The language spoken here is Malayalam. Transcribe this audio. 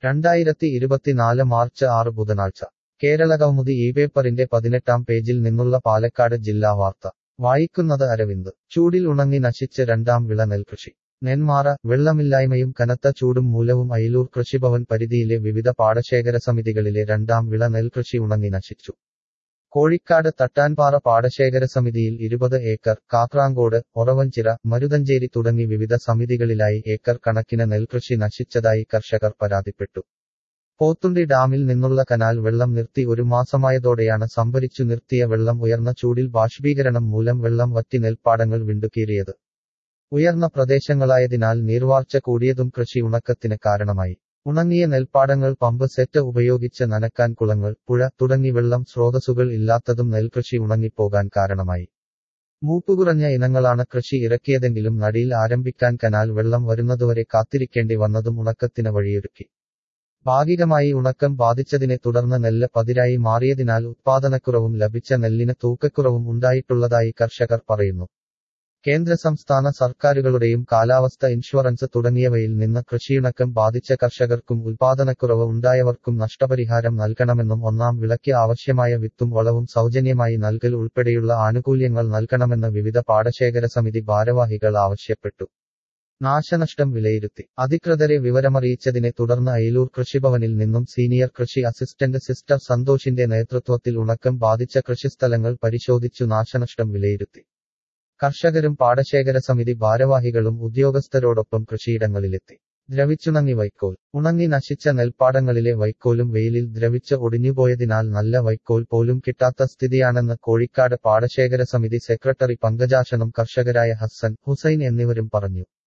രണ്ടായിരത്തി ഇരുപത്തിനാല് മാർച്ച് ആറ് ബുധനാഴ്ച കേരളകൗമുദി ഈ പേപ്പറിന്റെ പതിനെട്ടാം പേജിൽ നിന്നുള്ള പാലക്കാട് ജില്ലാ വാർത്ത വായിക്കുന്നത് അരവിന്ദ് ചൂടിൽ ഉണങ്ങി നശിച്ച് രണ്ടാം വിള നെൽകൃഷി നെന്മാറ വെള്ളമില്ലായ്മയും കനത്ത ചൂടും മൂലവും അയിലൂർ കൃഷിഭവൻ പരിധിയിലെ വിവിധ പാടശേഖര സമിതികളിലെ രണ്ടാം വിള നെൽകൃഷി ഉണങ്ങി നശിച്ചു കോഴിക്കാട് തട്ടാൻപാറ പാടശേഖര സമിതിയിൽ ഇരുപത് ഏക്കർ കാക്രാങ്കോട് ഒറവഞ്ചിറ മരുതഞ്ചേരി തുടങ്ങി വിവിധ സമിതികളിലായി ഏക്കർ കണക്കിന് നെൽകൃഷി നശിച്ചതായി കർഷകർ പരാതിപ്പെട്ടു പോത്തുണ്ടി ഡാമിൽ നിന്നുള്ള കനാൽ വെള്ളം നിർത്തി ഒരു മാസമായതോടെയാണ് സംഭരിച്ചു നിർത്തിയ വെള്ളം ഉയർന്ന ചൂടിൽ ബാഷ്പീകരണം മൂലം വെള്ളം വറ്റി നെൽപ്പാടങ്ങൾ വിണ്ടുകീറിയത് ഉയർന്ന പ്രദേശങ്ങളായതിനാൽ നീർവാർച്ച കൂടിയതും കൃഷി ഉണക്കത്തിന് കാരണമായി ഉണങ്ങിയ നെൽപ്പാടങ്ങൾ പമ്പ് സെറ്റ് ഉപയോഗിച്ച് നനക്കാൻ കുളങ്ങൾ പുഴ തുടങ്ങി വെള്ളം സ്രോതസ്സുകൾ ഇല്ലാത്തതും നെൽകൃഷി ഉണങ്ങിപ്പോകാൻ കാരണമായി മൂപ്പുകുറഞ്ഞ ഇനങ്ങളാണ് കൃഷി ഇറക്കിയതെങ്കിലും നടിയിൽ ആരംഭിക്കാൻ കനാൽ വെള്ളം വരുന്നതുവരെ കാത്തിരിക്കേണ്ടി വന്നതും ഉണക്കത്തിന് വഴിയൊരുക്കി ഭാഗികമായി ഉണക്കം ബാധിച്ചതിനെ തുടർന്ന് നെല്ല് പതിരായി മാറിയതിനാൽ ഉത്പാദനക്കുറവും ലഭിച്ച നെല്ലിന് തൂക്കക്കുറവും ഉണ്ടായിട്ടുള്ളതായി കർഷകർ പറയുന്നു കേന്ദ്ര സംസ്ഥാന സർക്കാരുകളുടെയും കാലാവസ്ഥ ഇൻഷുറൻസ് തുടങ്ങിയവയിൽ നിന്ന് കൃഷിയിണക്കം ബാധിച്ച കർഷകർക്കും ഉൽപാദനക്കുറവ് ഉണ്ടായവർക്കും നഷ്ടപരിഹാരം നൽകണമെന്നും ഒന്നാം വിളയ്ക്ക് ആവശ്യമായ വിത്തും വളവും സൗജന്യമായി നൽകൽ ഉൾപ്പെടെയുള്ള ആനുകൂല്യങ്ങൾ നൽകണമെന്ന് വിവിധ പാടശേഖര സമിതി ഭാരവാഹികൾ ആവശ്യപ്പെട്ടു നാശനഷ്ടം വിലയിരുത്തി അധികൃതരെ വിവരമറിയിച്ചതിനെ തുടർന്ന് അയിലൂർ കൃഷിഭവനിൽ നിന്നും സീനിയർ കൃഷി അസിസ്റ്റന്റ് സിസ്റ്റർ സന്തോഷിന്റെ നേതൃത്വത്തിൽ ഉണക്കം ബാധിച്ച കൃഷിസ്ഥലങ്ങൾ പരിശോധിച്ചു നാശനഷ്ടം വിലയിരുത്തി കർഷകരും പാടശേഖര സമിതി ഭാരവാഹികളും ഉദ്യോഗസ്ഥരോടൊപ്പം കൃഷിയിടങ്ങളിലെത്തി ദ്രവിച്ചുണങ്ങി വൈക്കോൽ ഉണങ്ങി നശിച്ച നെൽപ്പാടങ്ങളിലെ വൈക്കോലും വെയിലിൽ ദ്രവിച്ച് ഒടിഞ്ഞുപോയതിനാൽ നല്ല വൈക്കോൽ പോലും കിട്ടാത്ത സ്ഥിതിയാണെന്ന് കോഴിക്കാട് പാടശേഖര സമിതി സെക്രട്ടറി പങ്കജാശനും കർഷകരായ ഹസ്സൻ ഹുസൈൻ എന്നിവരും പറഞ്ഞു